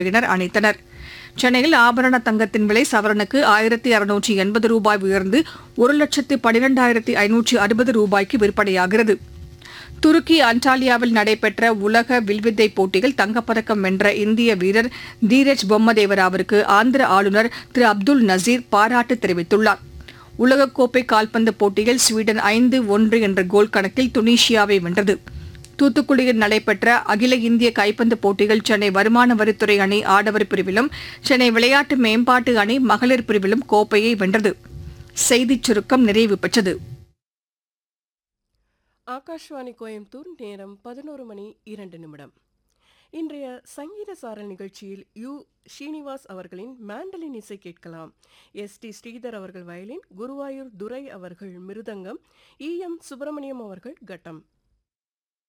காவல்துறையினர் அணைத்தனர் சென்னையில் ஆபரண தங்கத்தின் விலை சவரனுக்கு ஆயிரத்தி அறுநூற்றி எண்பது ரூபாய் உயர்ந்து ஒரு லட்சத்து பனிரெண்டாயிரத்தி ஐநூற்றி அறுபது ரூபாய்க்கு விற்பனையாகிறது துருக்கி அன்டாலியாவில் நடைபெற்ற உலக வில்வித்தை போட்டியில் தங்கப்பதக்கம் வென்ற இந்திய வீரர் தீரஜ் பொம்மதேவராவிற்கு ஆந்திர ஆளுநர் திரு அப்துல் நசீர் பாராட்டு தெரிவித்துள்ளார் உலகக்கோப்பை கால்பந்து போட்டியில் ஸ்வீடன் ஐந்து ஒன்று என்ற கோல் கணக்கில் துனிஷியாவை வென்றது தூத்துக்குடியில் நடைபெற்ற அகில இந்திய கைப்பந்து போட்டியில் சென்னை வருமான வரித்துறை அணி ஆடவர் பிரிவிலும் சென்னை விளையாட்டு மேம்பாட்டு அணி மகளிர் பிரிவிலும் கோப்பையை வென்றது செய்திச் சுருக்கம் நிறைவு பெற்றது ஆகாஷ்வாணி கோயம்புத்தூர் நேரம் பதினோரு மணி இரண்டு நிமிடம் இன்றைய சங்கீத சாரல் நிகழ்ச்சியில் யு ஸ்ரீனிவாஸ் அவர்களின் மேண்டலின் இசை கேட்கலாம் எஸ் டி ஸ்ரீதர் அவர்கள் வயலின் குருவாயூர் துரை அவர்கள் மிருதங்கம் இ எம் சுப்பிரமணியம் அவர்கள் கட்டம்